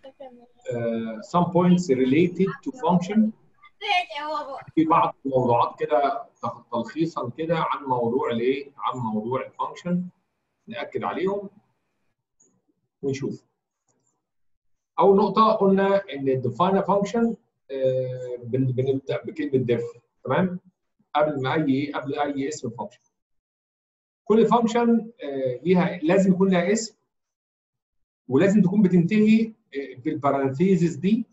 uh, some points related to function في بعض الموضوعات كده تلخيصا كده عن موضوع الايه؟ عن موضوع الفانكشن ناكد عليهم ونشوف. اول نقطه قلنا ان الديفاين فانكشن بنبدا بكلمه ديف تمام؟ قبل ما اي قبل اي اسم فانكشن. كل فانكشن ليها لازم يكون لها اسم ولازم تكون بتنتهي بالبارانثيزس دي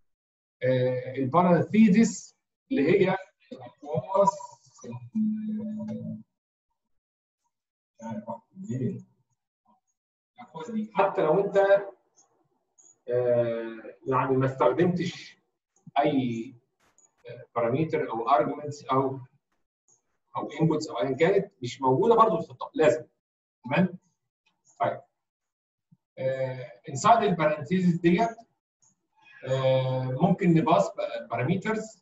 البارانثيزس اللي هي الاقواس الاقواس دي حتى لو انت يعني ما استخدمتش اي بارامتر او ارجمنتس او او انبوتس او ايا كانت مش موجوده برضه تحطها لازم تمام طيب انسايد البارانثيزس ديت ممكن نباص بارامترز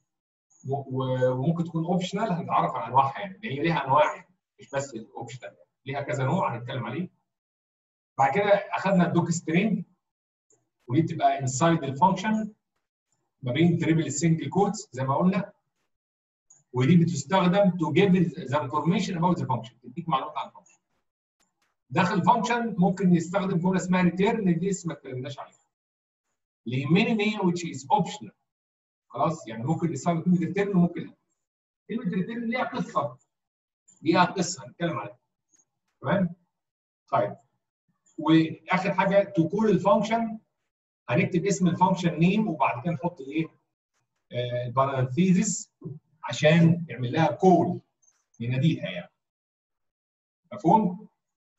وممكن تكون اوبشنال هنتعرف على انواعها يعني هي ليها انواع مش بس الاوبشنال ليها كذا نوع هنتكلم عليه بعد كده اخذنا الدوك سترينج ودي بتبقى انسايد الفانكشن ما بين تريبل سنجل كوتس زي ما قلنا ودي بتستخدم تو جيف ذا انفورميشن اباوت ذا فانكشن تديك معلومات عن الفانكشن داخل الفانكشن ممكن يستخدم جمله اسمها ريتيرن دي لسه ما اتكلمناش عليها اللي يهمني ان هي which is optional خلاص يعني ممكن نستخدم كلمه ريتيرن وممكن لا كلمه ريتيرن ليها قصه ليها قصه هنتكلم عليها تمام طيب واخر حاجه تو كول الفانكشن هنكتب اسم الفانكشن نيم وبعد كده نحط الايه البارانثيزس عشان يعمل لها كول يناديها يعني مفهوم؟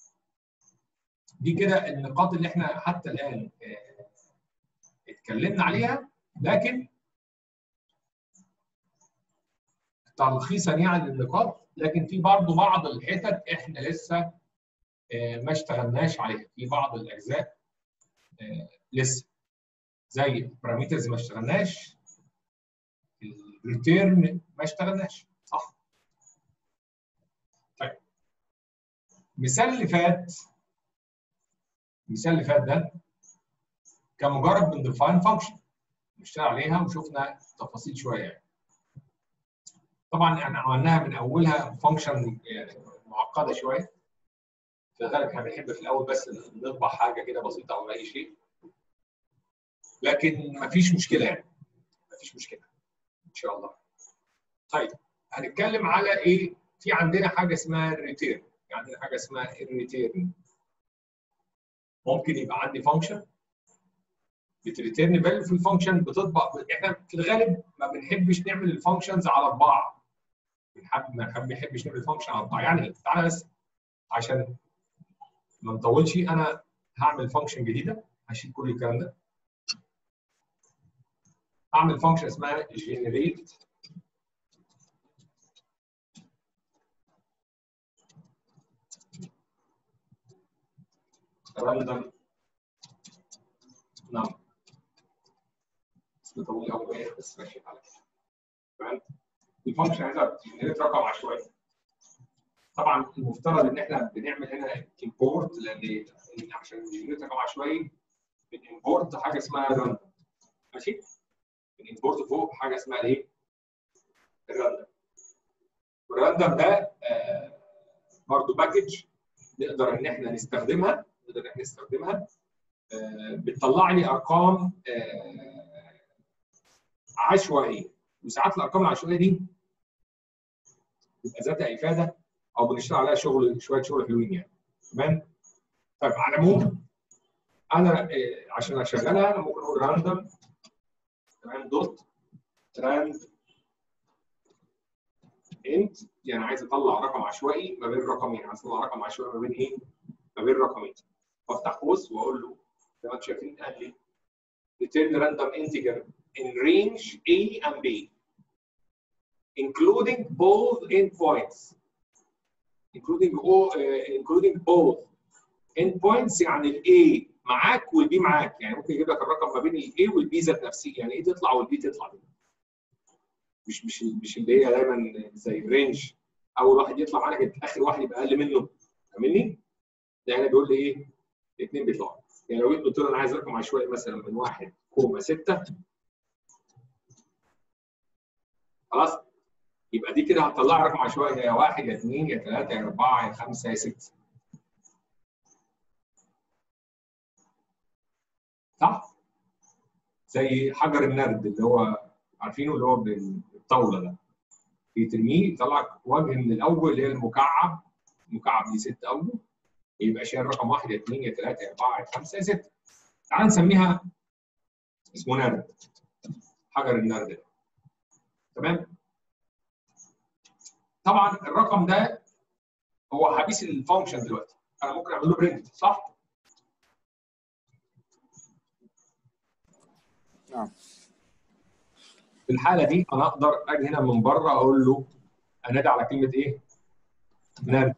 دي كده النقاط اللي احنا حتى الان اتكلمنا عليها لكن تلخيصا يعني للنقاط لكن في برضه بعض الحتت احنا لسه ما اشتغلناش عليها في بعض الاجزاء لسه زي بارامترز ما اشتغلناش الريتيرن ما اشتغلناش صح طيب المثال اللي فات المثال اللي فات ده كان مجرد من ديفاين فانكشن نشتغل عليها وشفنا تفاصيل شويه يعني. طبعا احنا عملناها من اولها فانكشن يعني معقده شويه في الغالب احنا بنحب في الاول بس نطبع حاجه كده بسيطه او اي شيء لكن مفيش مشكله يعني مفيش مشكله ان شاء الله طيب هنتكلم على ايه في عندنا حاجه اسمها الريتيرن عندنا حاجه اسمها الريتيرن ممكن يبقى عندي فانكشن بتريتيرن فاليو في الفانكشن بتطبع احنا في الغالب ما بنحبش نعمل الفانكشنز على طباعه بنحب ما بنحبش نعمل الفانكشن على طباعه يعني تعالى بس عشان ما نطولش انا هعمل فانكشن جديده هشيل كل الكلام ده اعمل فانكشن اسمها generate random number اسم طويل قوي بس ماشي على تمام الفانكشن عايزها تجنريت رقم عشوائي طبعا المفترض ان احنا بنعمل هنا امبورت لان عشان نجنريت رقم عشوائي بنimporت حاجه اسمها راندوم ماشي بنimporت فوق حاجه اسمها ايه؟ الراندوم والراندوم ده آه برضه باكج نقدر ان احنا نستخدمها نقدر ان احنا نستخدمها آه بتطلع لي ارقام آه عشوائيه وساعات الارقام العشوائيه دي بيبقى ذاتها افاده او بنشتغل عليها شغل شويه شغل حلوين يعني تمام طيب على العموم انا عشان اشغلها انا ممكن اقول راندوم تمام دوت تراند انت يعني عايز اطلع رقم عشوائي ما بين رقمين عايز اطلع رقم عشوائي ما بين ايه؟ ما بين رقمين وافتح قوس واقول له زي ما انتم شايفين قال لي return random integer in range A and B including both endpoints including all, uh, including both endpoints يعني ال A معاك وال B معاك يعني ممكن يجيب لك الرقم ما بين ال A وال B ذات نفسه يعني ايه تطلع وال B تطلع مش مش مش اللي هي دايما زي الرينج اول واحد يطلع معاك اخر واحد يبقى اقل منه فاهمني؟ ده هنا بيقول لي ايه؟ الاثنين بيطلعوا يعني لو جيت قلت له انا عايز رقم عشوائي مثلا من 1 كوما 6 خلاص يبقى دي كده هتطلع رقم عشوائي يا 1 يا 2 يا 3 يا 4 يا 5 يا 6 صح؟ زي حجر النرد اللي هو عارفينه اللي هو بالطاوله ده يترميه يطلع وجه من الاول اللي هي المكعب مكعب ليه ست اوجه يبقى شايل رقم واحد يا اثنين يا ثلاثه يا اربعه يا خمسه يا سته تعال نسميها اسمه نرد حجر النرد ده تمام طبعا الرقم ده هو حبيس الفانكشن دلوقتي انا ممكن اعمل له برنت صح؟ نعم في الحاله دي انا اقدر اجي هنا من بره اقول له انادي على كلمه ايه؟ نرد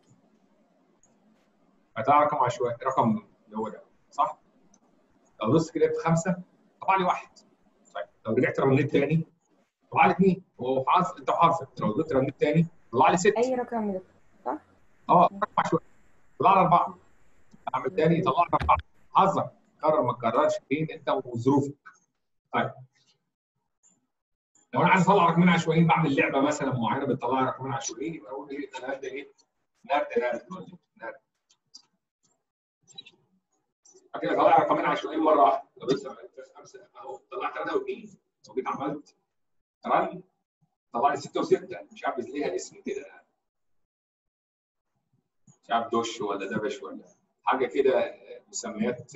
فده رقم عشوائي رقم اللي هو ده صح؟ لو دوست كده في خمسه طلع لي واحد طيب لو رجعت رنيت تاني طلع لي اثنين هو حظ انت وحظك لو دوست رنيت تاني طلع لي ست اي رقم ده اه رقم عشوائي طلع لي اربعه اعمل تاني طلع لي اربعه حظك كرر ما تكررش فين انت وظروفك طيب لو انا عايز اطلع رقمين عشوائيين بعمل لعبه مثلا معينه بتطلع رقمين عشوائيين يبقى اقول ايه انا هبدا ايه؟ نرد نرد نرد نرد بعد كده طلع رقمين عشوائيين مره واحده لو لسه خمسه اهو طلعت ثلاثه واثنين لو جيت عملت رن طلع لي سته وسته مش عارف ليها اسم كده مش عارف دش ولا دبش ولا حاجه كده مسميات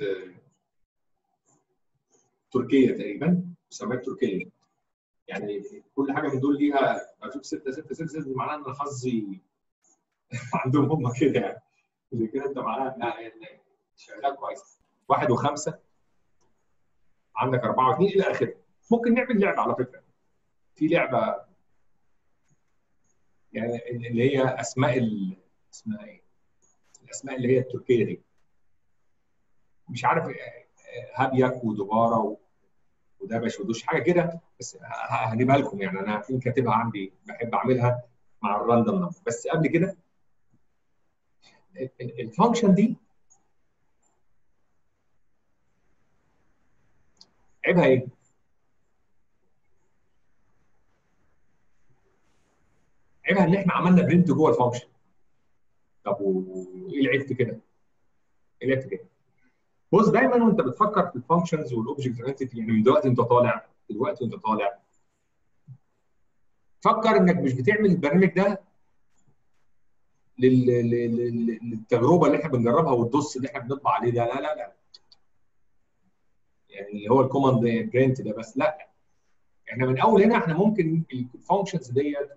تركيه تقريبا مسميات تركيه يعني كل حاجه من دول ليها اشوف 6 6 6 6 معناها ان حظي عندهم هم كده يعني اللي كده انت معناها ان شغال كويس واحد وخمسه عندك اربعه واثنين الى اخره ممكن نعمل لعبه على فكره في لعبه يعني اللي هي اسماء ال... اسمها ايه؟ الاسماء اللي هي التركيه دي مش عارف هابيك ودباره ودبش ودوش حاجه كده بس هجيبها لكم يعني انا في كاتبها عندي بحب اعملها مع الراندوم نمبر بس قبل كده الفانكشن دي عيبها ايه؟ عيبها ان احنا عملنا برنت جوه الفانكشن طب وايه العيب في كده؟ ايه العيب في كده؟ بص دايما وانت بتفكر في الفانكشنز والاوبجكت اورينتد يعني من دلوقتي انت طالع دلوقتي وانت طالع فكر انك مش بتعمل البرنامج ده لل... لل... للتجربه اللي احنا بنجربها والدوس اللي احنا بنطبع عليه ده لا لا لا يعني هو الكوماند برنت ده بس لا احنا من اول هنا احنا ممكن الفانكشنز ديت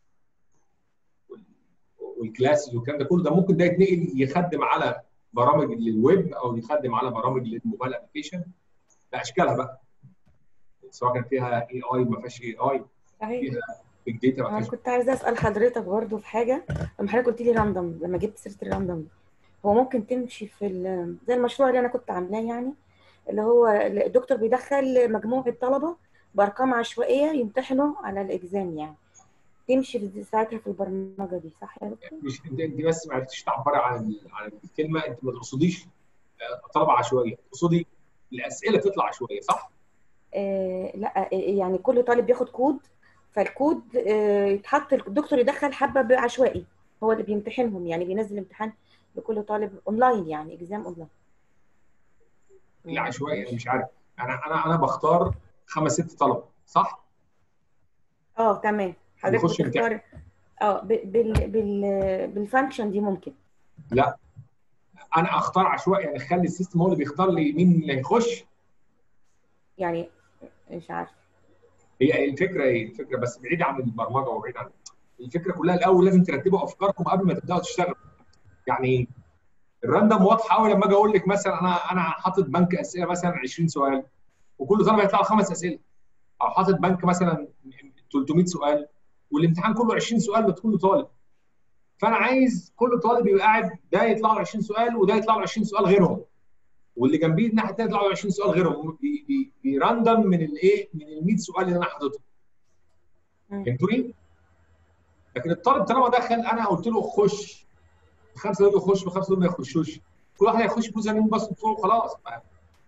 والكلاسز والكلام ده كله ده ممكن ده يتنقل يخدم على برامج للويب او يخدم على برامج للموبايل ابلكيشن باشكالها بقى سواء كان فيها اي اي ما فيهاش اي اي صحيح فيها بيج داتا ما انا فيهاش كنت عايزه اسال حضرتك برضو في حاجه لما حضرتك قلت لي راندوم لما جبت سيره الراندوم هو ممكن تمشي في ال- زي المشروع اللي انا كنت عاملاه يعني اللي هو الدكتور بيدخل مجموعه طلبه بارقام عشوائيه يمتحنوا على الاكزام يعني تمشي في ساعتها في البرمجه دي صح يا دكتور؟ مش انت انت بس ما عرفتيش تعبري عن عن الكلمه انت ما تقصديش آه، طلبه عشوائيه تقصدي الاسئله تطلع عشوائيه صح؟ آه لا آه، يعني كل طالب بياخد كود فالكود آه يتحط الدكتور يدخل حبه عشوائي هو اللي بيمتحنهم يعني بينزل امتحان لكل طالب اونلاين يعني اكزام اونلاين العشوائي انا مش عارف انا انا انا بختار خمس ست طلبه صح؟ اه تمام حضرتك بيخش بتختار اه ب- بال بال بالفانكشن دي ممكن لا انا اختار عشوائي يعني اخلي السيستم هو اللي بيختار لي مين اللي هيخش يعني مش عارف هي الفكره ايه؟ الفكره بس بعيد عن البرمجه وبعيد عن الفكره كلها الاول لازم ترتبوا افكاركم قبل ما تبداوا تشتغلوا يعني ايه؟ الراندوم واضحه قوي لما اجي اقول لك مثلا انا انا حاطط بنك اسئله مثلا 20 سؤال وكل طالب هيطلع له خمس اسئله او حاطط بنك مثلا 300 سؤال والامتحان كله 20 سؤال لكل طالب فانا عايز كل طالب يبقى قاعد ده يطلع له 20 سؤال وده يطلع له 20 سؤال غيرهم واللي جنبيه الناحيه الثانيه يطلع له 20 سؤال غيرهم بي- بي- بيراندم من الايه من ال 100 سؤال اللي انا حاططهم مم. فهمتوني؟ لكن الطالب طالما دخل انا قلت له خش الخمسه دول يخشوا الخمسه دول ما يخشوش كل واحد هيخش بيوزر نيم بس بتوعه خلاص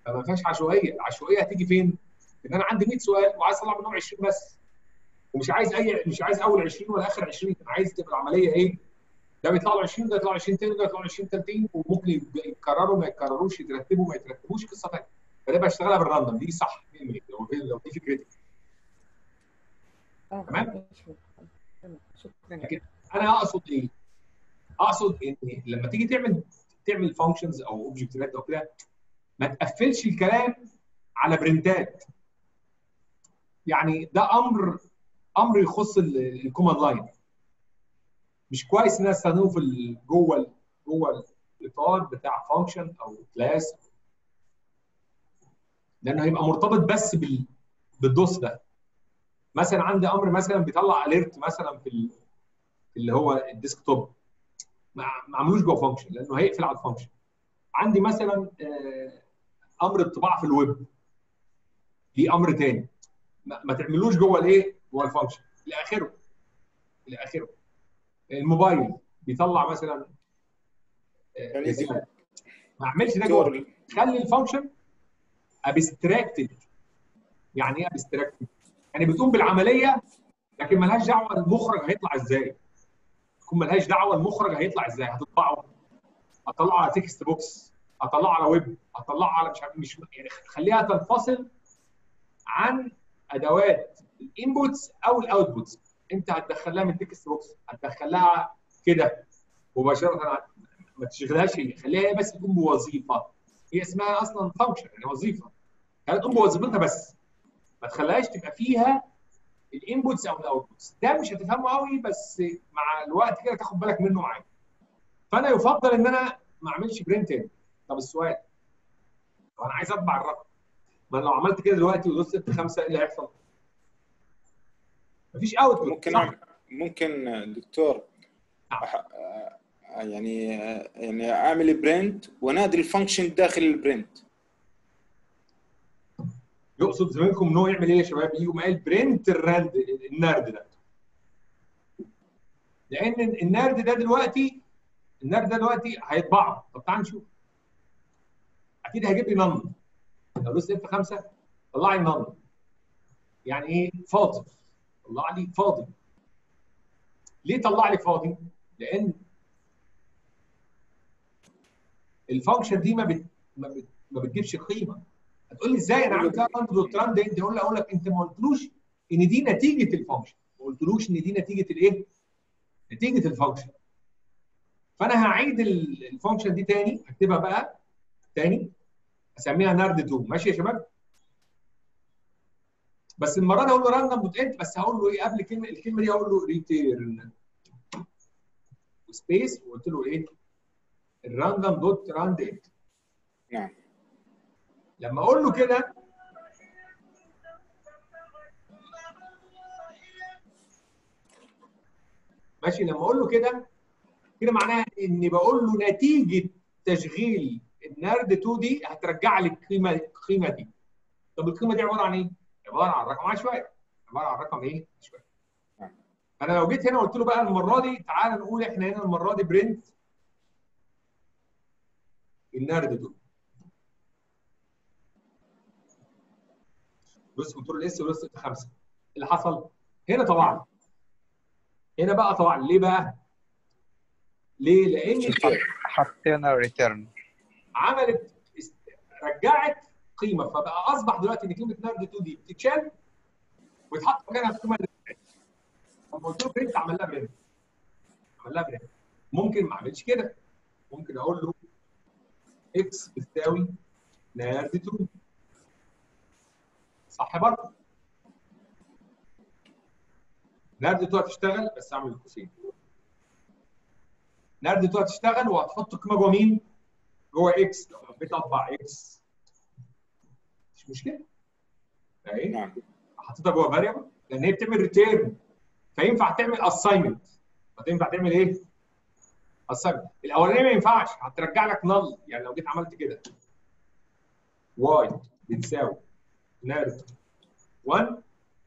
فما فيهاش عشوائيه العشوائيه هتيجي فين؟ ان انا عندي 100 سؤال وعايز اطلع منهم 20 بس ومش عايز اي مش عايز اول 20 ولا اخر 20 انا عايز تبقى العمليه ايه؟ ده بيطلع له 20 ده يطلع له 20 تاني ده يطلع له 20 تالتين وممكن يتكرروا ما يتكرروش يترتبوا ما يترتبوش قصه ثانيه فده بشتغلها بالراندوم دي صح 100% لو لو دي فكرتي اه تمام؟ ماشي. تمام. شكرا لكن انا اقصد ايه؟ اقصد ان لما تيجي تعمل تعمل فانكشنز او اوبجكتات او كده ما تقفلش الكلام على برنتات يعني ده امر امر يخص الكوماند لاين مش كويس ان انا استخدمه في ال- جوه ال- جوه الاطار بتاع فانكشن او كلاس لانه هيبقى مرتبط بس بال بالدوس ده مثلا عندي امر مثلا بيطلع اليرت مثلا في ال- في اللي هو الديسك توب ما ما عملوش جوه فانكشن لانه هيقفل على الفانكشن عندي مثلا آه، امر الطباعه في الويب دي امر تاني ما, ما تعملوش جوه الايه جوه الفانكشن الى اخره الى اخره الموبايل بيطلع مثلا آه، يعني رسالة. ما اعملش ده جوه دكتور خلي الفانكشن ابستراكتد يعني ايه ابستراكتد؟ يعني بتقوم بالعمليه لكن ملهاش دعوه المخرج هيطلع ازاي تكون ملهاش دعوه المخرج هيطلع ازاي هتطبعه هطلعه على تكست بوكس هطلعه على ويب هطلعه على مش عارف مش يعني خليها تنفصل عن ادوات الانبوتس او الاوتبوتس انت هتدخلها من تكست بوكس هتدخلها كده مباشره ما تشغلهاش هي خليها هي بس تقوم بوظيفه هي اسمها اصلا فانكشن يعني وظيفه خليها تقوم بوظيفتها بس ما تخليهاش تبقى فيها الانبوتس او الاوتبوتس ده مش هتفهمه قوي بس مع الوقت كده تاخد بالك منه معايا فانا يفضل ان انا ما اعملش برنت طب السؤال طب انا عايز اطبع الرقم ما أنا لو عملت كده دلوقتي ودوست انت خمسه ايه اللي هيحصل؟ مفيش اوتبوت ممكن صح؟ أعمل- ممكن دكتور نعم. أح- يعني يعني اعمل برنت ونادي الفانكشن داخل البرنت يقصد زميلكم ان هو يعمل ايه يا شباب؟ يقوم قايل برنت الراند النرد ده لان النرد ده دلوقتي النرد ده دلوقتي هيطبعه طب تعال نشوف اكيد هيجيب لي نن لو دوست اف 5 طلع لي نن يعني ايه فاضي طلع لي فاضي ليه طلع لي فاضي؟ لان الفانكشن دي ما بت... ما, بت... ما بتجيبش قيمه هتقول لي ازاي انا عامل كده راند دوت راند انت اقول اقول لك انت ما قلتلوش ان دي نتيجه الفانكشن ما قلتلوش ان دي نتيجه الايه؟ نتيجه الفانكشن فانا هعيد ال- الفانكشن دي تاني هكتبها بقى تاني اسميها نرد 2 ماشي يا شباب؟ بس المره دي اقول له راندوم دوت انت بس هقول له ايه قبل كلمه الكلمه دي هقول له ريتيرن سبيس وقلت له ايه؟ الراندوم دوت راند انت نعم لما اقول له كده ماشي لما اقول له كده كده معناها اني بقول له نتيجه تشغيل النرد 2 دي هترجع لي القيمه القيمه دي طب القيمه دي عباره عن ايه؟ عباره عن رقم عشوائي عباره عن رقم ايه؟ عشوائي انا لو جيت هنا قلت له بقى المره دي تعال نقول احنا هنا المره دي برنت النرد 2 دوست كنترول اس ودوست خمسه اللي حصل هنا طبعا هنا بقى طبعا ليه بقى؟ ليه؟ لان حطينا ريتيرن عملت است- رجعت قيمه فبقى اصبح دلوقتي ان كلمه نرد 2 دي بتتشال ويتحط مكانها القيمه اللي بتتعمل. لما قلت له برنت عمل لها برنت عمل لها برنت ممكن ما اعملش كده ممكن اقول له اكس بتساوي نرد 2 صح برضه نرد 2 هتشتغل بس اعمل قوسين نرد 2 هتشتغل وهتحط القيمه جوه مين؟ جوه اكس لو حبيت اطبع اكس مش مشكله اهي نعم حطيتها جوه فاريبل لان هي بتعمل ريتيرن فينفع تعمل اساينمنت فتنفع تعمل ايه؟ اساينمنت الاولانيه ما ينفعش هترجع لك نل يعني لو جيت عملت كده واي بتساوي نرد 1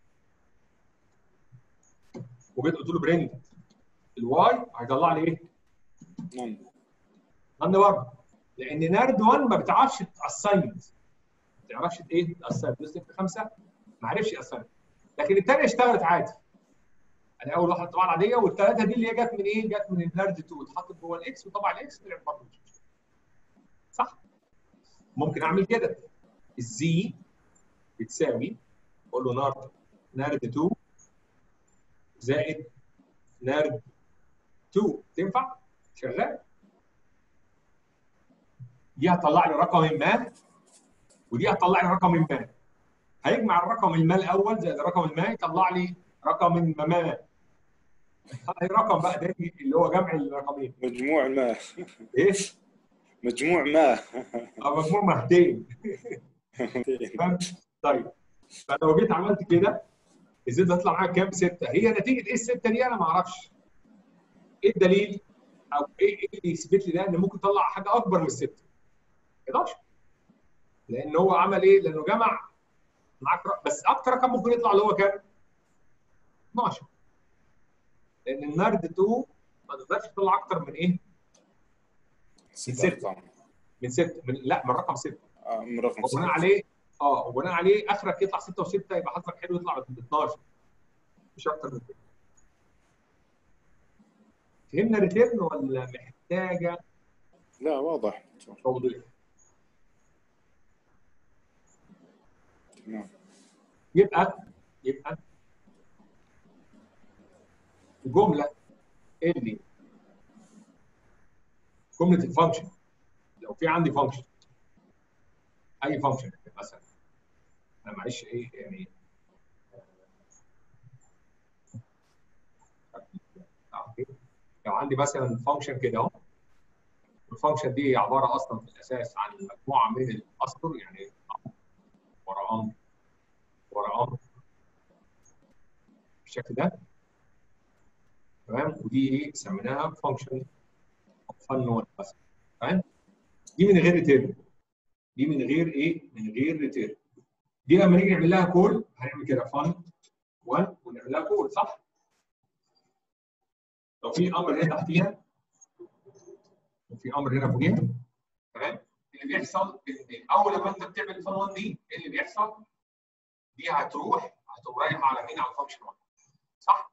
وجيت قلت له برنت الواي هيطلع لي ايه؟ نعم نن برضه لان نرد 1 ما بتعرفش تاساينمنت ما تعرفش ايه تاثر دوست في خمسه ما عرفش ياثر لكن الثانيه اشتغلت عادي انا اول واحده طبعا عاديه والثلاثه دي اللي هي جت من ايه؟ جت من النرد 2 اتحطت جوه الاكس وطبعا الاكس طلع برضه مش مشكله صح؟ ممكن اعمل كده الزي بتساوي اقول له نرد نرد 2 زائد نرد 2 تنفع؟ شغال؟ دي هتطلع لي رقم ما ودي هتطلع لي رقم ما هيجمع الرقم الما الاول زائد الرقم الما يطلع لي رقم ما رقم بقى تاني اللي هو جمع الرقمين مجموع ما ايه؟ مجموع ما أو مجموع مهدين فاهم؟ طيب فلو جيت عملت كده الزد هيطلع معاك كام؟ سته هي نتيجه ايه السته دي انا ما اعرفش ايه الدليل او ايه إيه اللي يثبت لي ده ان ممكن تطلع حاجه اكبر من السته 11 لان هو عمل ايه؟ لانه جمع معاك رقم بس اكتر رقم ممكن يطلع اللي هو كام؟ 12 لان النرد 2 ما تقدرش تطلع اكتر من ايه؟ ستة أرقام. من 6 من لا من رقم 6 آه، من رقم وبناء ستة. عليه اه وبناء عليه اخرك يطلع 6 و6 يبقى حظك حلو يطلع ب 12 مش اكتر من كده فهمنا ريتيرن ولا محتاجه لا واضح توضيح؟ تمام يبقى يبقى الجمله اللي جمله الفانكشن لو في عندي فانكشن اي فانكشن مثلا انا معلش ايه يعني لو عندي مثلا فانكشن كده اهو الفانكشن دي عباره اصلا في الاساس عن مجموعه من الاسطر يعني ورا امر ورا امر بالشكل ده تمام ودي ايه سميناها فانكشن فن 1 مثلا تمام دي من غير ريتيرن دي من غير ايه من غير ريتيرن دي لما نيجي نعمل لها كول هنعمل كده فن 1 ونعمل لها كول صح لو في امر هنا تحتيها وفي امر هنا فوقيها تمام اللي بيحصل ان اول ما انت بتعمل فن 1 دي ايه اللي بيحصل؟ دي هتروح هتقوم رايحه على مين؟ على الفانكشن 1 صح؟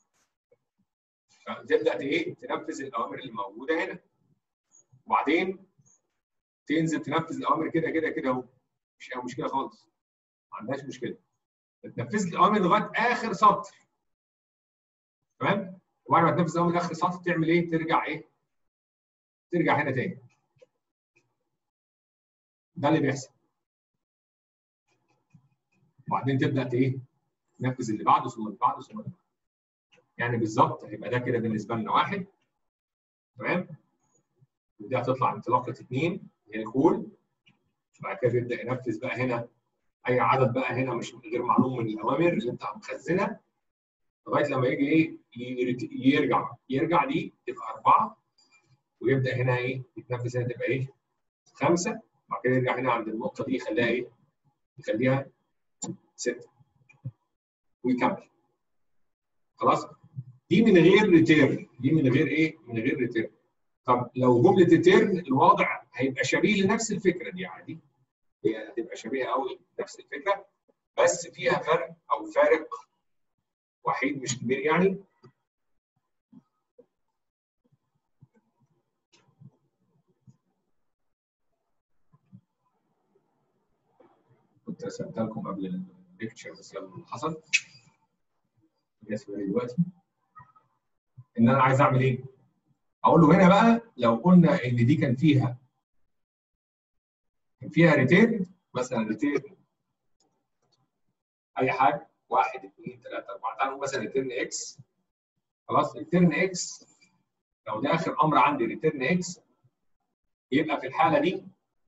فتبدا ايه؟ تنفذ الاوامر اللي موجوده هنا وبعدين تنزل تنفذ الاوامر كده كده كده اهو مش اي مشكله خالص ما عندهاش مشكله تنفذ الاوامر لغايه اخر سطر تمام؟ وبعد ما تنفذ الاوامر لاخر سطر تعمل ايه؟ ترجع ايه؟ ترجع هنا تاني ده اللي بيحصل وبعدين تبدا ايه؟ تنفذ اللي بعده ثم اللي بعده ثم اللي بعده يعني بالظبط هيبقى ده كده بالنسبه لنا واحد تمام؟ ودي هتطلع انطلاقه اثنين هي الكول بعد كده يبدا ينفذ بقى هنا اي عدد بقى هنا مش غير معلوم من الاوامر اللي انت مخزنها لغايه لما يجي ايه يرت- يرجع يرجع دي تبقى اربعه ويبدا هنا ايه يتنفذ هنا تبقى ايه خمسه بعد كده يرجع هنا عند النقطه دي يخليها ايه يخليها سته ويكمل خلاص دي من غير ريتيرن دي من غير ايه من غير ريتيرن طب لو جمله ريتيرن الوضع هيبقى شبيه لنفس الفكره دي عادي هي هتبقى شبيهه قوي نفس الفكره بس فيها فرق او فارق وحيد مش كبير يعني كنت رسمتها لكم قبل الليكتشر بس يلا اللي حصل بالنسبه لي دلوقتي ان انا عايز اعمل ايه؟ اقول له هنا بقى لو قلنا ان دي كان فيها كان فيها ريتيرن مثلا ريتيرن اي حاجه واحد اثنين ثلاثه اربعه تعالوا مثلا ريتيرن اكس خلاص ريتيرن اكس لو ده اخر امر عندي ريتيرن اكس يبقى في الحاله دي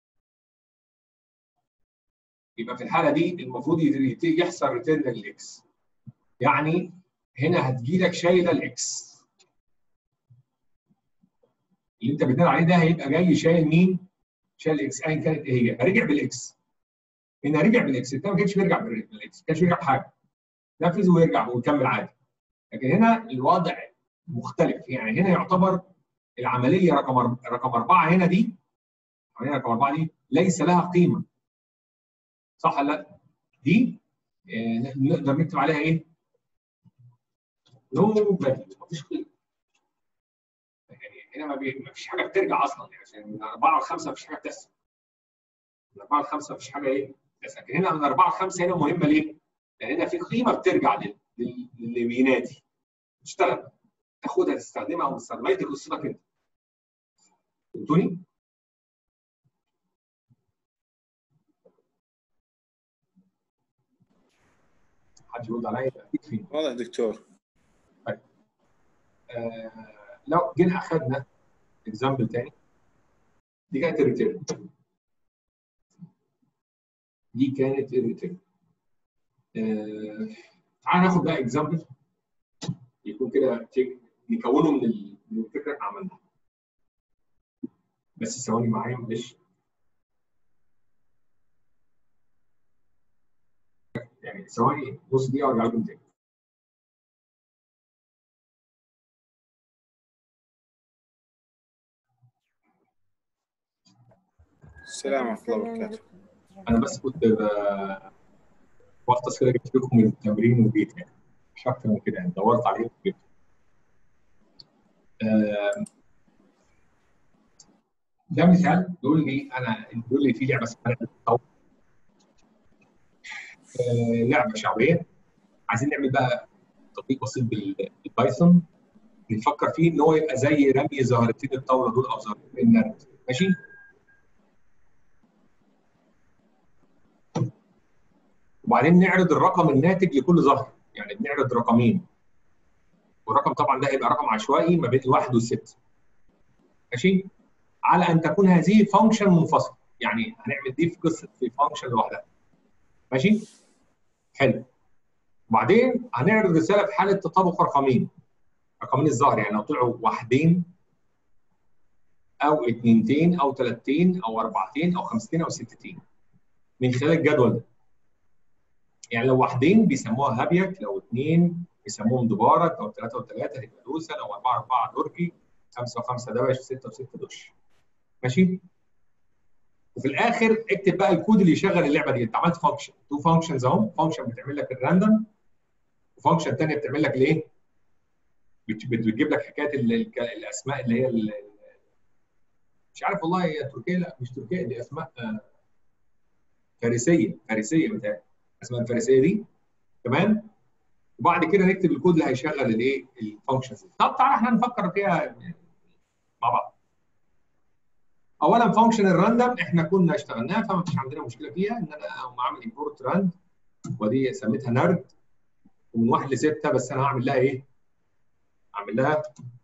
يبقى في الحاله دي المفروض يت- يحصل ريتيرن للاكس يعني هنا هتجي لك شايله الاكس اللي انت بتنادي عليه ده هيبقى جاي شايل مين؟ شايل اكس ايا كانت ايه هي فرجع بالاكس هنا رجع بالاكس انت ما كانش بيرجع بالاكس ما كانش بيرجع بحاجه نفذ ويرجع ويكمل عادي لكن هنا الوضع مختلف يعني هنا يعتبر العمليه رقم أرب- رقم اربعه هنا دي العمليه رقم اربعه دي ليس لها قيمه صح ولا لا؟ دي آه، نقدر نكتب عليها ايه؟ نو فاليو مفيش قيمه يعني هنا ما, بي... ما فيش حاجه بترجع اصلا يعني عشان من 4 ل 5 ما فيش حاجه بتحصل من 4 ل 5 ما فيش حاجه ايه؟ بس لكن هنا من 4 ل 5 هنا مهمه ليه؟ لان هنا في قيمه بترجع لل... لل... للي بينادي تشتغل تاخدها تستخدمها او ما تستخدمهاش دي قصتك انت فهمتوني؟ حد يرد عليا اكيد في واضح دكتور آه لو جينا اخذنا اكزامبل تاني دي كانت الريتيرن دي كانت الريتيرن آه تعال ناخد بقى اكزامبل يكون كده تيك- نكونه من ال- من الفكره اللي احنا عملناها بس ثواني معايا معلش يعني ثواني نص دقيقه وارجع لكم تاني السلام ورحمه الله وبركاته انا بس كنت ب- بغطس كده جبت لكم التمرين وجيت يعني مش اكتر من كده يعني دورت عليه وجبت آم، ده مثال بيقول لي انا بيقول لي في لعبه اسمها لعبة الطاولة. آه، لعبه شعبيه عايزين نعمل بقى تطبيق بسيط بال- بالبايثون بنفكر فيه ان هو يبقى زي رمي زهرتين الطاوله دول او زهرتين النرد ماشي وبعدين نعرض الرقم الناتج لكل ظهر يعني بنعرض رقمين والرقم طبعا ده هيبقى رقم عشوائي ما بين الواحد والست ماشي على ان تكون هذه فانكشن منفصله يعني هنعمل دي في قصه في فانكشن لوحدها ماشي حلو وبعدين هنعرض رساله في حاله تطابق رقمين رقمين الظهر يعني لو طلعوا واحدين او اتنينتين او تلاتين او اربعتين او خمستين او ستتين من خلال الجدول ده يعني لو واحدين بيسموها هابيك لو اثنين بيسموهم دبارك لو ثلاثه وثلاثه هيبقى دوسه لو اربعه اربعه درجي خمسه وخمسه دبش سته وسته دش ماشي وفي الاخر اكتب بقى الكود اللي يشغل اللعبه دي انت عملت فانكشن تو فانكشنز اهو فانكشن بتعمل لك الراندوم وفانكشن ثانيه بتعمل لك الايه؟ بت- بت- بتجيب لك حكايه ال- ال- الاسماء اللي هي ال- مش عارف والله هي تركيه لا مش تركيه دي اسماء آه، فارسيه فارسيه بتاعي اسماء الفارسيه دي تمام وبعد كده نكتب الكود اللي هيشغل الايه الفانكشنز دي. طب تعالى احنا نفكر فيها مع بعض اولا فانكشن الراندوم احنا كنا اشتغلناها فما فيش عندنا مشكله فيها ان انا اقوم اعمل امبورت راند ودي سميتها نرد ومن واحد لسته بس انا هعمل لها ايه؟ اعمل لها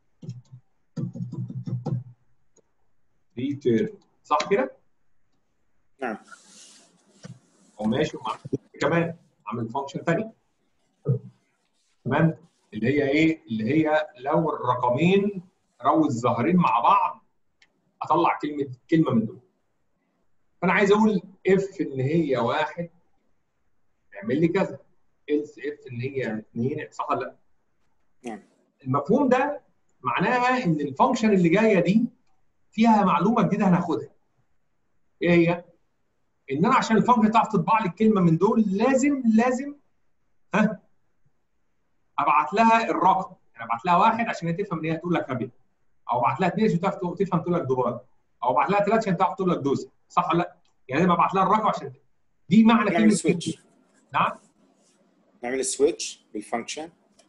ريتيرن صح كده؟ نعم او ماشي ومع كمان اعمل فانكشن ثانيه تمام اللي هي ايه؟ اللي هي لو الرقمين رو الظاهرين مع بعض اطلع كلمه كلمه من دول فانا عايز اقول اف ان هي واحد اعمل لي كذا else اف ان هي اثنين صح ولا لا؟ نعم المفهوم ده معناها ان الفانكشن اللي جايه دي فيها معلومه جديده هناخدها. ايه هي؟ ان انا عشان الفانكشن تعرف تطبع لي الكلمه من دول لازم لازم ها ابعت لها الرقم يعني ابعت لها واحد عشان هي تفهم ان هي تقول لك هابي او ابعت لها اثنين عشان تعرف تفهم تقول لك دولار او ابعت لها ثلاثه عشان تعرف تقول لك دوسه صح ولا لا؟ يعني لازم ابعت لها الرقم عشان دي معنى نعمل كلمه سويتش نعم نعمل سويتش بالفانكشن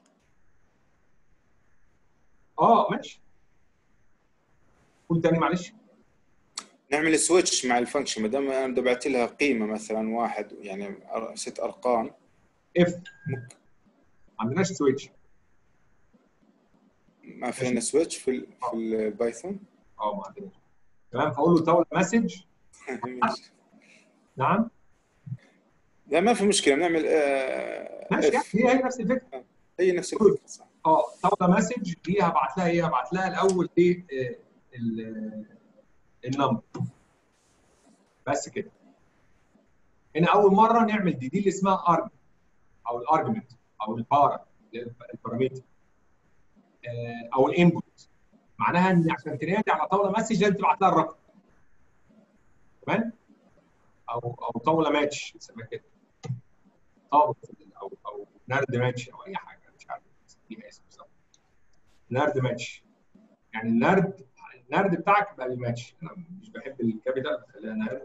اه ماشي قول تاني معلش نعمل سويتش مع الفانكشن ما دام انا دبعت لها قيمه مثلا واحد يعني أر- ست ارقام اف ما عندناش سويتش ما في عندنا سويتش في ال- في البايثون اه ما عندناش تمام فاقول له تولى مسج ماشي. نعم لا ما في مشكله نعمل آه ماشي يعني اف هي هي نفس الفكره هي نفس الفكره صح اه تولى مسج دي هبعت لها ايه؟ هبعت لها الاول ايه آه، ال- النمبر بس كده هنا اول مره نعمل دي دي اللي اسمها ارج او الارجمنت او البارا اللي هي البارامتر آه، او الانبوت معناها ان عشان تنادي على طاوله مسج لازم تبعت لها الرقم تمام او او طاوله ماتش نسميها كده طاوله او او نرد ماتش او اي حاجه مش عارف ليها اسم بصراحه نرد ماتش يعني النرد النرد بتاعك بقى الماتش انا مش بحب الكابيتال خليها نرد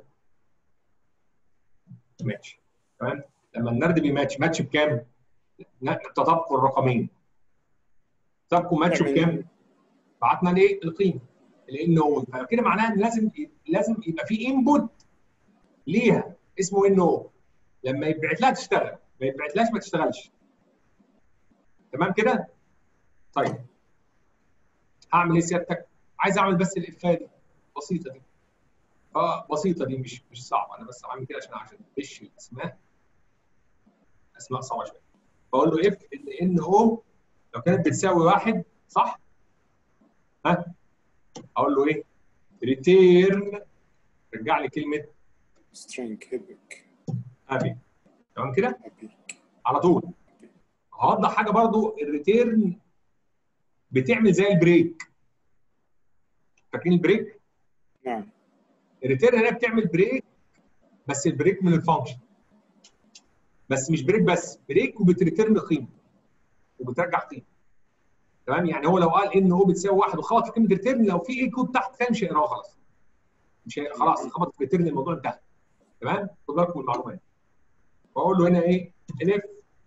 ماتش تمام لما النرد بيماتش ماتش بكام؟ تطابقوا الرقمين تطابقوا ماتش نعمل- بكام؟ بعتنا ليه القيمه لان هو فكده معناها ان لازم لازم يبقى في انبوت ليها اسمه ان او لما يتبعت لها تشتغل ما يتبعتلهاش ما تشتغلش تمام كده؟ طيب هعمل ايه سيادتك؟ عايز اعمل بس الافيه دي بسيطه دي اه بسيطه دي مش مش صعبه انا بس بعمل كده عشان عشان تغش الاسماء اسماء صعبه شويه بقول له اف ان ان او لو كانت بتساوي واحد صح؟ ها؟ اقول له ايه؟ ريتيرن رجع لي كلمه سترينج هيبك ابي تمام كده؟ هابيك على طول هوضح حاجه برضو الريتيرن بتعمل زي البريك فاكرين البريك؟ نعم الريتيرن هنا بتعمل بريك بس البريك من الفانكشن بس مش بريك بس بريك وبتريتيرن قيمه وبترجع قيمه تمام يعني هو لو قال ان هو بتساوي واحد وخبط في كلمه ريتيرن لو في ايه كود تحت ثاني مش هيقراها خلاص مش هي... خلاص خبط في ريتيرن الموضوع انتهى تمام خد بالكم من المعلومات واقول له هنا ايه الف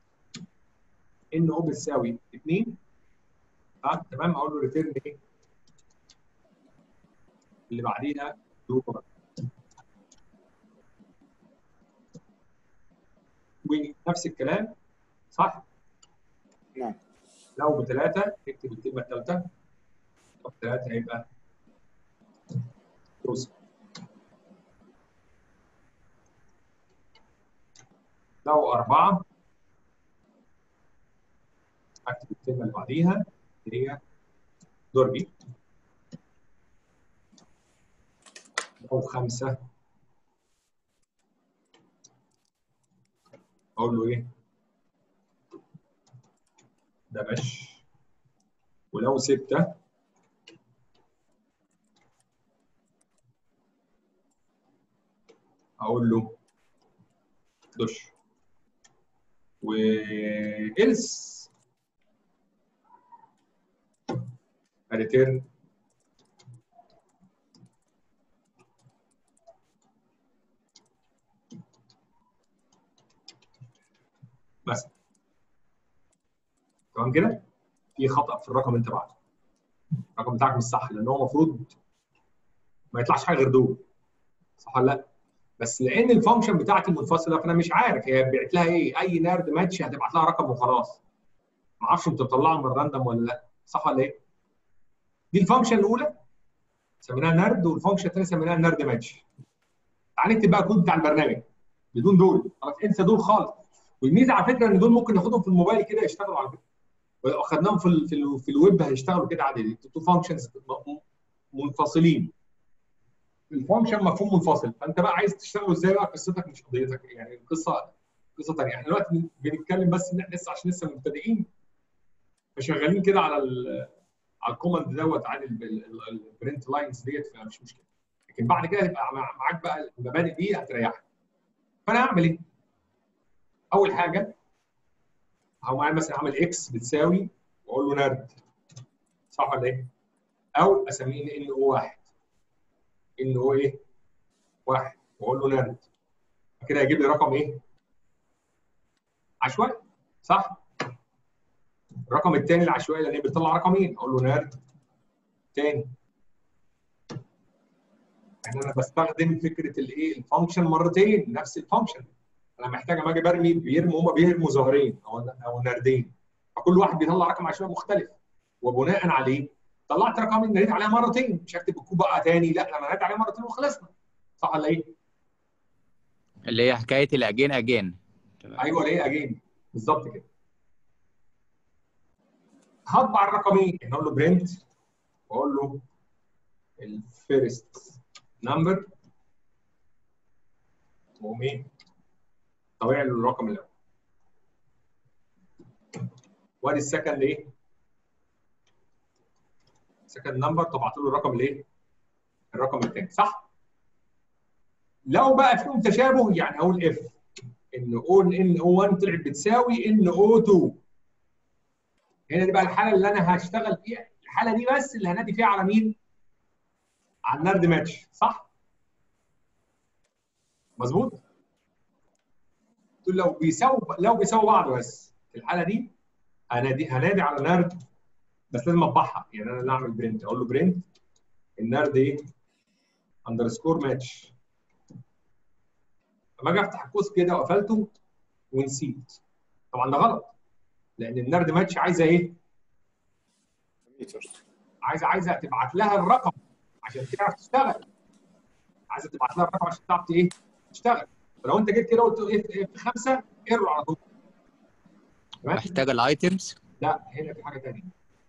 ان او بتساوي 2 ها تمام اقول له ريتيرن ايه اللي بعديها جروب ونفس الكلام صح نعم لو بثلاثه اكتب الكلمه الثالثه طب ثلاثه هيبقى روز لو اربعه اكتب الكلمه اللي بعديها اللي هي دوربي لو خمسه اقول له ايه ده مش ولو ستة اقول له دش والس ريتيرن مثلا تمام كده في خطا في الرقم اللي انت بعته الرقم بتاعك مش صح لان هو المفروض ما يطلعش حاجه غير دول صح ولا لا بس لان الفانكشن بتاعتي منفصله فانا مش عارف هي بعت لها ايه اي نيرد ماتش هتبعت لها رقم وخلاص ما اعرفش انت بتطلعه من الراندوم ولا لا صح ولا ايه دي الفانكشن الاولى سميناها نرد والفانكشن الثانيه سميناها نرد ماتش تعال نكتب بقى كود بتاع البرنامج بدون دول خلاص انسى دول خالص والميزه على فكره ان دول ممكن ناخدهم في الموبايل كده يشتغلوا على فكره ولو اخدناهم في ال في, ال في الويب هيشتغلوا كده عادي تو فانكشنز منفصلين الفانكشن مفهوم منفصل فانت بقى عايز تشتغلوا ازاي بقى قصتك مش قضيتك يعني القصه قصه ثانيه احنا دلوقتي بنتكلم بس ان احنا لسه عشان لسه مبتدئين فشغالين كده على ال على الكوماند دوت عن البرنت لاينز ديت فمش مشكله لكن بعد كده يبقى معاك بقى المبادئ دي هتريحك فانا اعمل ايه؟ اول حاجه هو معايا مثلا اعمل اكس بتساوي واقول له نرد صح ولا ايه؟ او اسميه ان او واحد ان او ايه؟ واحد واقول له نرد كده هيجيب لي رقم ايه؟ عشوائي صح؟ الرقم الثاني العشوائي لان بيطلع رقمين اقول له نرد تاني يعني انا بستخدم فكره الايه؟ الفانكشن مرتين نفس الفانكشن انا محتاج اما اجي برمي بيرموا هم بيرموا ظاهرين او او نردين فكل واحد بيطلع رقم عشوائي مختلف وبناء عليه طلعت رقم نريت عليها مرتين مش هكتب الكود بقى تاني لا انا نريت عليها مرتين وخلصنا صح ولا ايه؟ اللي هي حكايه الاجين اجين ايوه ليه اجين بالظبط كده هطبع الرقمين نقول له برنت واقول له الفيرست نمبر واقوم ايه؟ طبيعي له الرقم الاول وادي السكند ايه؟ سكند نمبر طبعت له الرقم الايه؟ الرقم الثاني صح؟ لو بقى فيهم تشابه يعني اقول اف ان او ان او 1 طلعت بتساوي ان او 2 هنا دي بقى الحاله اللي انا هشتغل فيها الحاله دي بس اللي هنادي فيها على مين؟ على النرد ماتش صح؟ مظبوط؟ دول لو بيساووا لو بيساووا بعض بس في الحاله دي هنادي هنادي على نرد بس لازم اطبعها يعني انا اللي اعمل برنت اقول له برنت النرد ايه؟ اندرسكور ماتش لما اجي افتح القوس كده وقفلته ونسيت طبعا ده غلط لان النرد ماتش عايزه ايه؟ متر عايزه عايزه تبعت لها الرقم عشان تعرف تشتغل عايزه تبعت لها الرقم عشان تعرف ايه؟ تشتغل فلو انت جيت كده قلت اف اف 5 ايرور على طول تمام؟ محتاج الايتمز لا هنا في حاجه ثانيه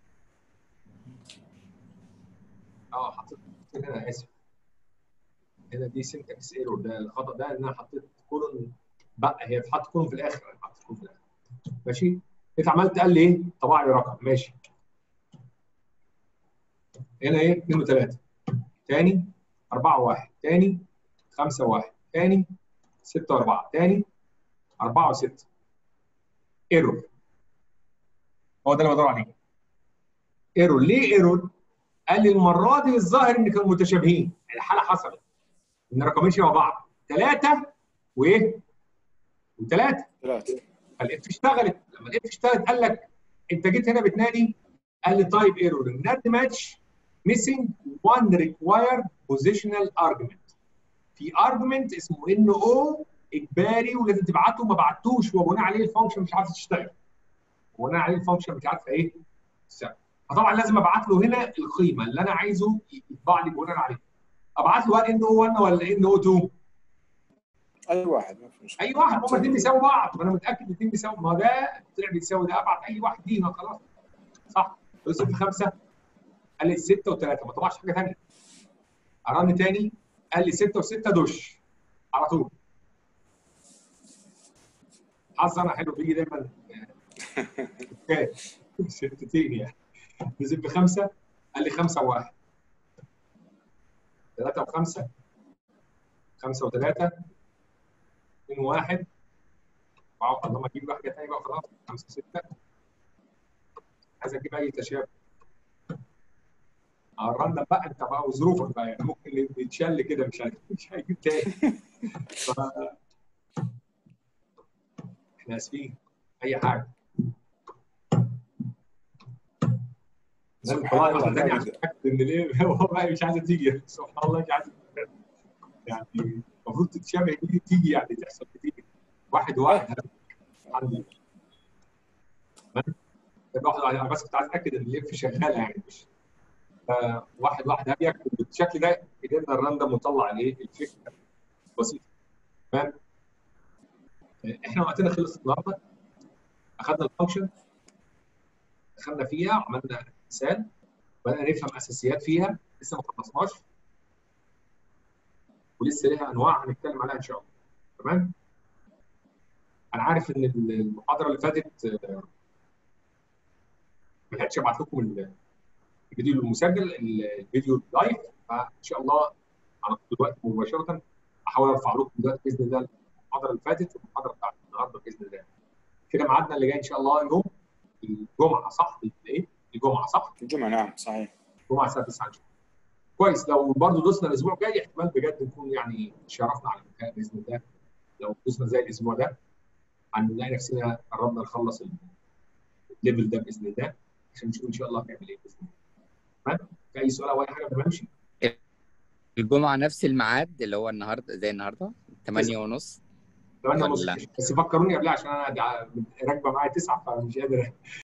اه حطيت هنا اسف هنا دي سنتكس ايرور ده الخطا ده ان انا حطيت كولون بقى هي اتحط كولون في الاخر انا حطيت كولون في الاخر ماشي جيت عملت قال لي ايه طبع لي رقم ماشي هنا ايه 2 و3 تاني 4 و1 تاني 5 و1 تاني 6 و4 تاني 4 و6 ايرور هو ده اللي بدور عليه ايرور ليه ايرور؟ قال لي المره دي الظاهر ان كانوا متشابهين الحاله حصلت ان رقمين شبه بعض ثلاثه وايه؟ وثلاثه ثلاثة فالاف اشتغلت لما الاف اشتغلت قال لك انت جيت هنا بتنادي قال لي تايب ايرور الناد ماتش ميسنج وان ريكوايرد بوزيشنال ارجيومنت في ارجيومنت اسمه ان او اجباري ولازم تبعته ما بعتوش وبناء عليه الفانكشن مش عارفه تشتغل وبناء عليه الفانكشن مش عارفه ايه تشتغل فطبعا لازم ابعت له هنا القيمه اللي انا عايزه يطبع لي بناء عليه ابعت له ان او 1 ولا ان او 2 اي واحد ما في مشكلة اي واحد هما الاثنين بيساووا بعض ما انا متاكد الاثنين بيساووا ما هو ده طلع بيساوي ده ابعت اي واحد لينا خلاص صح قلت له 5 قال لي 6 و3 ما طبعش حاجه ثانيه ارن تاني قال لي 6 و6 دش على طول حظ انا حلو بيجي دايما آه، ستتين يعني نزل بخمسه قال لي خمسه وواحد ثلاثه وخمسه خمسه وثلاثه اثنين وواحد أربعة لما اجيب بقى حاجه ثانيه بقى خلاص خمسه سته عايز اجيب اي تشابه الراندم بقى انت بقى وظروفك بقى يعني ممكن اللي يتشل كده مش عارف مش هيجيب تاني ف... احنا اسفين اي حاجه لازم سبحان طلع الله واحده ثانيه ما عشان بدأ. اتاكد ان ليه هو بقى مش عايزه تيجي سبحان الله مش عايزه تيجي. يعني المفروض تتشابه دي تيجي يعني تحصل كتير واحد واحد عندي تمام؟ يبقى واحد واحد انا بس كنت عايز اتاكد ان الليف شغاله يعني مش آه، واحد واحد هبيك بالشكل ده قدرنا الراندم ونطلع الايه الفكره بسيطه تمام آه، احنا وقتنا خلص النهارده اخذنا الفانكشن دخلنا فيها عملنا مثال بدأنا نفهم اساسيات فيها لسه ما خلصناش ولسه ليها انواع هنتكلم عليها ان شاء الله تمام انا عارف ان المحاضره اللي فاتت آه، ما لحقتش ابعت لكم ال- الفيديو المسجل الفيديو اللايف فان شاء الله على طول دلوقتي مباشره احاول ارفع لكم دلوقتي باذن الله المحاضره اللي فاتت والمحاضره بتاعت النهارده باذن الله كده ميعادنا اللي جاي ان شاء الله يوم الجمعه صح؟ ايه؟ الجمعه صح؟ الجمعة نعم صحيح الجمعه الساعه 9 ان شاء الله. كويس لو برضه دوسنا الاسبوع الجاي احتمال بجد نكون يعني شرفنا على المكان باذن الله لو دوسنا زي الاسبوع ده هنلاقي نفسنا قربنا نخلص الليفل ده باذن الله عشان نشوف ان شاء الله هنعمل ايه باذن الله. تمام؟ في اي سؤال او اي حاجه قبل ما نمشي؟ الجمعة نفس الميعاد اللي هو النهارده زي النهارده 8 ونص 8 ونص ولا- بس فكروني قبلها عشان انا دع- راكبه معايا 9 فمش قادر